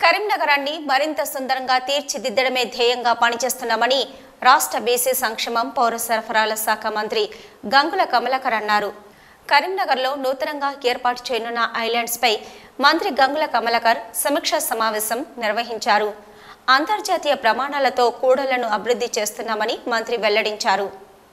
కరీంనగరాన్ని మరింత సుందరంగా తీర్చిదిద్దడమే ధ్యేయంగా పనిచేస్తున్నామని రాష్ట్ర బీసీ సంక్షేమం పౌర సరఫరాల శాఖ మంత్రి గంగుల కమలాకర్ అన్నారు కరీంనగర్లో నూతనంగా ఏర్పాటు చేయనున్న ఐలాండ్స్పై మంత్రి గంగుల కమలాకర్ సమీక్షా సమావేశం నిర్వహించారు అంతర్జాతీయ ప్రమాణాలతో కూడళ్లను అభివృద్ధి చేస్తున్నామని మంత్రి వెల్లడించారు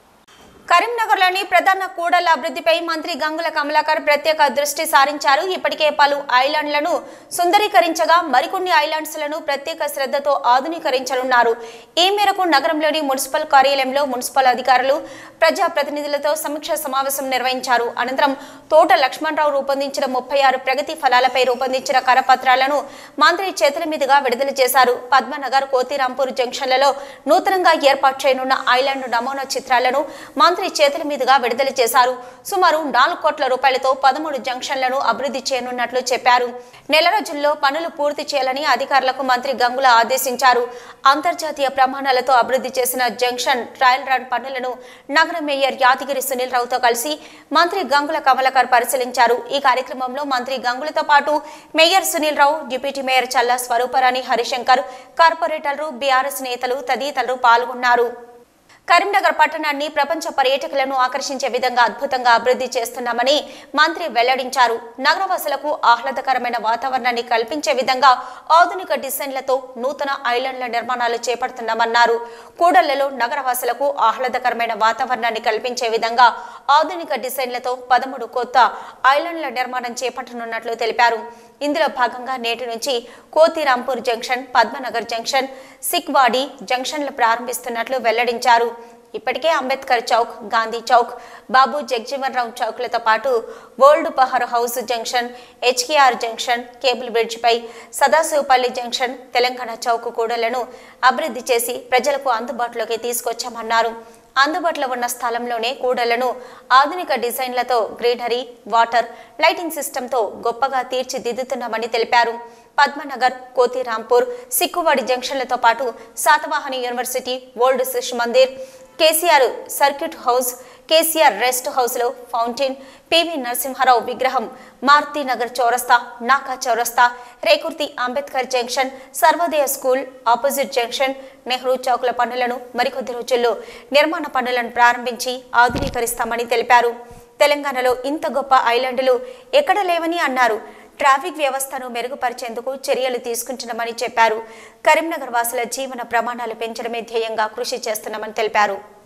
కరీంనగర్లోని ప్రధాన కూడళ్ల అభివృద్ధిపై మంత్రి గంగుల కమలాకర్ ప్రత్యేక దృష్టి సారించారు ఇప్పటికే పలు ఐలాండ్లను సుందరీకరించగా మరికొన్ని ఐలాండ్స్లను ప్రత్యేక శ్రద్ధతో ఆధునీకరించనున్నారు ఈ మేరకు నగరంలోని మున్సిపల్ కార్యాలయంలో మున్సిపల్ అధికారులు ప్రజా ప్రతినిధులతో సమీక్ష సమావేశం నిర్వహించారు అనంతరం తోట లక్ష్మణరావు రూపొందించిన ముప్పై ఆరు ప్రగతి ఫలాలపై రూపొందించిన కరపత్రాలను మంత్రి చేతుల మీదుగా విడుదల చేశారు పద్మనగర్ కోతిరాంపూర్ జంక్షన్లలో నూతనంగా ఏర్పాటు చేయనున్న ఐలాండ్ నమూనా చిత్రాలను మంత్రి చేతుల మీదుగా విడుదల చేశారు సుమారు నాలుగు కోట్ల రూపాయలతో పదమూడు జంక్షన్లను అభివృద్ధి చేయనున్నట్లు చెప్పారు నెల రోజుల్లో పనులు పూర్తి చేయాలని అధికారులకు మంత్రి గంగుల ఆదేశించారు అంతర్జాతీయ ప్రమాణాలతో అభివృద్ధి చేసిన జంక్షన్ ట్రయల్ రన్ పనులను నగర మేయర్ యాదగిరి సునీల్ రావుతో కలిసి మంత్రి గంగుల కమలకర్ పరిశీలించారు ఈ కార్యక్రమంలో మంత్రి గంగులతో పాటు mayor Sunil Rao deputy mayor Challa Swaruparani Harishankar కార్పొరేటర్లు బీఆర్ఎస్ నేతలు తదితరులు పాల్గొన్నారు కరీంనగర్ పట్టణాన్ని ప్రపంచ పర్యాటకులను ఆకర్షించే విధంగా అద్భుతంగా అభివృద్ధి చేస్తున్నామని మంత్రి వెల్లడించారు నగరవాసులకు ఆహ్లాదకరమైన వాతావరణాన్ని కల్పించే విధంగా ఆధునిక డిజైన్లతో నూతన ఐలాండ్ల నిర్మాణాలు చేపడుతున్నామన్నారు కూడళ్లలో నగరవాసులకు ఆహ్లాదకరమైన వాతావరణాన్ని కల్పించే విధంగా ఆధునిక డిజైన్లతో పదమూడు కొత్త ఐలాండ్ల నిర్మాణం చేపట్టనున్నట్లు తెలిపారు ఇందులో భాగంగా నేటి నుంచి కోతిరాంపూర్ జంక్షన్ పద్మనగర్ జంక్షన్ సిక్వాడి జంక్షన్లు ప్రారంభిస్తున్నట్లు వెల్లడించారు ఇప్పటికే అంబేద్కర్ చౌక్ గాంధీ చౌక్ బాబు జగ్జీవన్ రావు చౌక్లతో పాటు old power house junction HKR junction cable బ్రిడ్జ్పై సదాశివపల్లి జంక్షన్ తెలంగాణ చౌక్ కూడళ్లను అభివృద్ధి చేసి ప్రజలకు అందుబాటులోకి తీసుకొచ్చామన్నారు అందుబాటులో ఉన్న స్థలంలోనే కూడళ్లను ఆధునిక డిజైన్లతో గ్రీనరీ వాటర్ లైటింగ్ సిస్టంతో గొప్పగా తీర్చిదిద్దుతున్నామని తెలిపారు పద్మనగర్ కోతిరాంపూర్ సిక్కువాడి జంక్షన్లతో పాటు శాతవాహని university old Shishu Mandir KCR circuit house KCR rest హౌస్లో ఫౌంటైన్ పివి నరసింహారావు విగ్రహం మారుతి నగర్ చౌరస్తా నాకా చౌరస్తా Rekurthi Ambedkar junction Sarvodaya school opposite junction Nehru చౌక్ల పనులను మరికొద్ది రోజుల్లో నిర్మాణ పనులను ప్రారంభించి ఆధునీకరిస్తామని తెలిపారు తెలంగాణలో ఇంత గొప్ప ఐలాండ్లు ఎక్కడ లేవని అన్నారు ట్రాఫిక్ వ్యవస్థను మెరుగుపరిచేందుకు చర్యలు తీసుకుంటున్నామని చెప్పారు కరీంనగర్ వాసుల జీవన ప్రమాణాలు పెంచడమే ధ్యేయంగా కృషి చేస్తున్నామని తెలిపారు